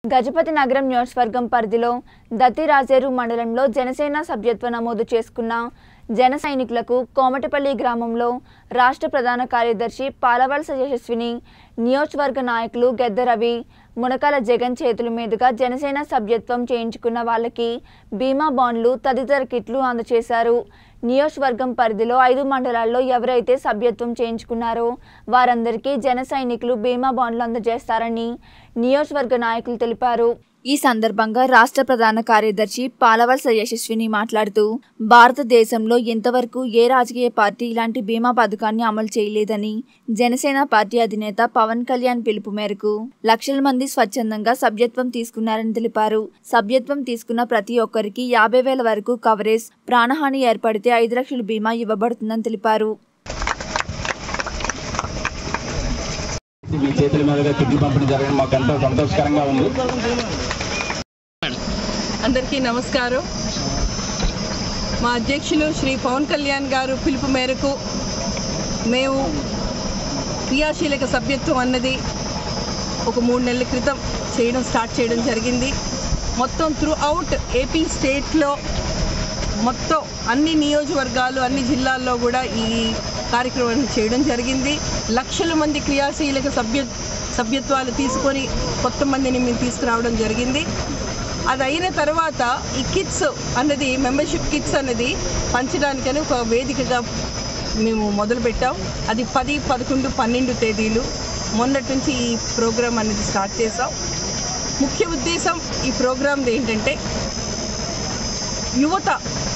గజపతి నగరం నియోజకవర్గం పరిధిలో దత్తిరాజేరు మండలంలో జనసేన సభ్యత్వ నమోదు చేసుకున్న జన సైనికులకు కోమటిపల్లి గ్రామంలో రాష్ట్ర ప్రధాన కార్యదర్శి పాలవలస యశస్విని నియోజకవర్గ నాయకులు గెద్ద రవి మునకాల జగన్ చేతుల మీదుగా జనసేన సభ్యత్వం చేయించుకున్న వాళ్ళకి బీమా బాండ్లు తదితర కిట్లు అందజేశారు నియోజకవర్గం పరిధిలో ఐదు మండలాల్లో ఎవరైతే సభ్యత్వం చేయించుకున్నారో వారందరికీ జన సైనికులు బీమా బాండ్లు అందజేస్తారని నియోజకవర్గ నాయకులు తెలిపారు ఈ సందర్భంగా రాష్ట్ర ప్రధాన కార్యదర్శి పాలవలస యశస్విని మాట్లాడుతూ భారతదేశంలో ఇంతవరకు ఏ రాజకీయ పార్టీ ఇలాంటి బీమా పథకాన్ని అమలు చేయలేదని జనసేన పార్టీ అధినేత పవన్ కళ్యాణ్ పిలుపు మేరకు లక్షల మంది స్వచ్ఛందంగా సభ్యత్వం తీసుకున్నారని తెలిపారు సభ్యత్వం తీసుకున్న ప్రతి ఒక్కరికి యాభై వేల వరకు కవరేజ్ ప్రాణహాని ఏర్పడితే ఐదు లక్షల బీమా ఇవ్వబడుతుందని తెలిపారు మీ చేతుల మీదుగా కిడ్నీ పంపిణీ జరగడం మాకు ఎంతో సంతోషకరంగా ఉంది అందరికీ నమస్కారం మా అధ్యక్షులు శ్రీ పవన్ కళ్యాణ్ గారు పిలుపు మేరకు మేము క్రియాశీలక సభ్యత్వం అన్నది ఒక మూడు నెలల క్రితం చేయడం స్టార్ట్ చేయడం జరిగింది మొత్తం త్రూ అవుట్ ఏపీ స్టేట్లో మొత్తం అన్ని నియోజకవర్గాలు అన్ని జిల్లాల్లో కూడా ఈ కార్యక్రమాన్ని చేయడం జరిగింది లక్షల మంది క్రియాశీలక సభ్య సభ్యత్వాలు తీసుకొని కొత్త మందిని మేము తీసుకురావడం జరిగింది అది అయిన తర్వాత ఈ కిట్స్ అన్నది మెంబర్షిప్ కిట్స్ అన్నది పంచడానికని ఒక వేదికగా మేము మొదలుపెట్టాం అది పది పదకొండు పన్నెండు తేదీలు మొన్నటి నుంచి ఈ ప్రోగ్రాం అనేది స్టార్ట్ చేసాం ముఖ్య ఉద్దేశం ఈ ప్రోగ్రాంది ఏంటంటే యువత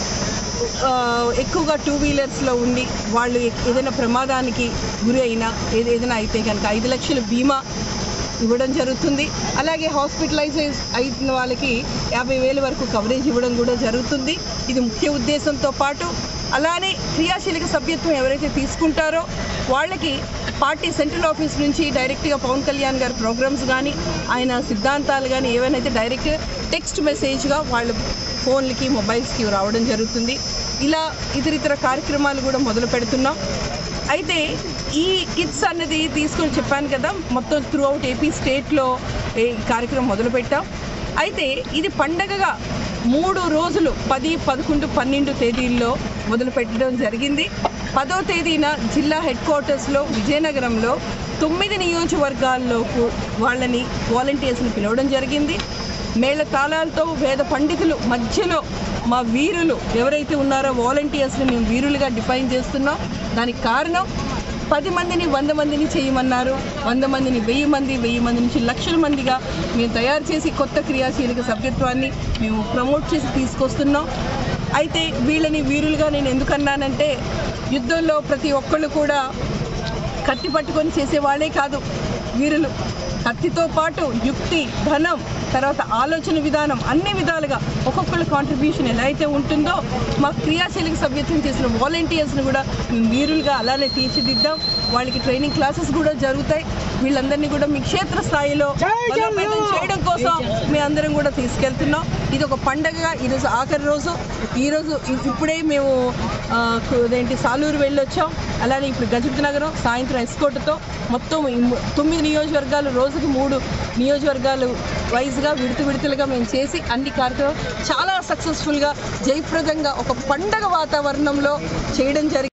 ఆ, ఎక్కువగా టూ వీలర్స్లో ఉండి వాళ్ళు ఎక్- ఏదైనా ప్రమాదానికి గురి అయినా ఏది- ఏదైనా అయితే కనుక ఐదు లక్షల బీమా ఇవ్వడం జరుగుతుంది అలాగే హాస్పిటలైజ్ అయిన వాళ్ళకి యాభై వేల వరకు కవరేజ్ ఇవ్వడం కూడా జరుగుతుంది ఇది ముఖ్య ఉద్దేశంతో పాటు అలానే క్రియాశీలక సభ్యత్వం ఎవరైతే తీసుకుంటారో వాళ్ళకి పార్టీ సెంట్రల్ ఆఫీస్ నుంచి డైరెక్ట్గా పవన్ కళ్యాణ్ గారి ప్రోగ్రామ్స్ కానీ ఆయన సిద్ధాంతాలు కానీ ఏవైనా అయితే డైరెక్ట్ టెక్స్ట్ మెసేజ్గా వాళ్ళ ఫోన్లకి మొబైల్స్కి రావడం జరుగుతుంది ఇలా ఇతరితర కార్యక్రమాలు కూడా మొదలు పెడుతున్నాం అయితే ఈ కిట్స్ అన్నది తీసుకొని చెప్పాను కదా మొత్తం త్రూ అవుట్ ఏపీ స్టేట్లో ఈ కార్యక్రమం మొదలుపెట్టాం అయితే ఇది పండగగా మూడు రోజులు పది పదకొండు పన్నెండు తేదీల్లో మొదలు పెట్టడం జరిగింది పదో తేదీన జిల్లా హెడ్ క్వార్టర్స్లో విజయనగరంలో తొమ్మిది నియోజకవర్గాల్లోకి వాళ్ళని వాలంటీర్స్ని పిలవడం జరిగింది మేళ తాళాలతో వేద పండితులు మధ్యలో మా వీరులు ఎవరైతే ఉన్నారో వాలంటీర్స్ని మేము వీరులుగా డిఫైన్ చేస్తున్నాం దానికి కారణం పది మందిని వంద మందిని చేయమన్నారు వంద మందిని వెయ్యి మంది వెయ్యి మంది నుంచి లక్షల మందిగా మేము తయారు చేసి కొత్త క్రియాశీలక సభ్యత్వాన్ని మేము ప్రమోట్ చేసి తీసుకొస్తున్నాం అయితే వీళ్ళని వీరులుగా నేను ఎందుకన్నానంటే యుద్ధంలో ప్రతి ఒక్కళ్ళు కూడా కత్తి పట్టుకొని చేసేవాళ్ళే కాదు వీరులు కత్తితో పాటు యుక్తి ధనం తర్వాత ఆలోచన విధానం అన్ని విధాలుగా ఒక్కొక్కళ్ళ కాంట్రిబ్యూషన్ ఎలా అయితే ఉంటుందో మా క్రియాశీలక సభ్యత్వం చేసిన వాలంటీర్స్ని కూడా మేము వీరులుగా అలానే తీర్చిదిద్దాం వాళ్ళకి ట్రైనింగ్ క్లాసెస్ కూడా జరుగుతాయి వీళ్ళందరినీ కూడా మీ క్షేత్ర స్థాయిలో బలోపేతం చేయడం కోసం మేము అందరం కూడా తీసుకెళ్తున్నాం ఇది ఒక పండగగా ఈరోజు ఆఖరి రోజు ఈరోజు ఇ- ఇప్పుడే మేము ఆ, కు- అదేంటి సాలూరు వెళ్ళొచ్చాం అలానే ఇప్పుడు గజపతి నగరం సాయంత్రం ఎస్కోట్తో మొత్తం ఈ ము- తొమ్మిది నియోజకవర్గాలు రోజుకి మూడు నియోజకవర్గాలు వైజ్గా విడత విడతలుగా మేము చేసి అన్ని కార్యక్రమం చాలా సక్సెస్ఫుల్గా జయప్రదంగా ఒక పండగ వాతావరణంలో చేయడం జరిగింది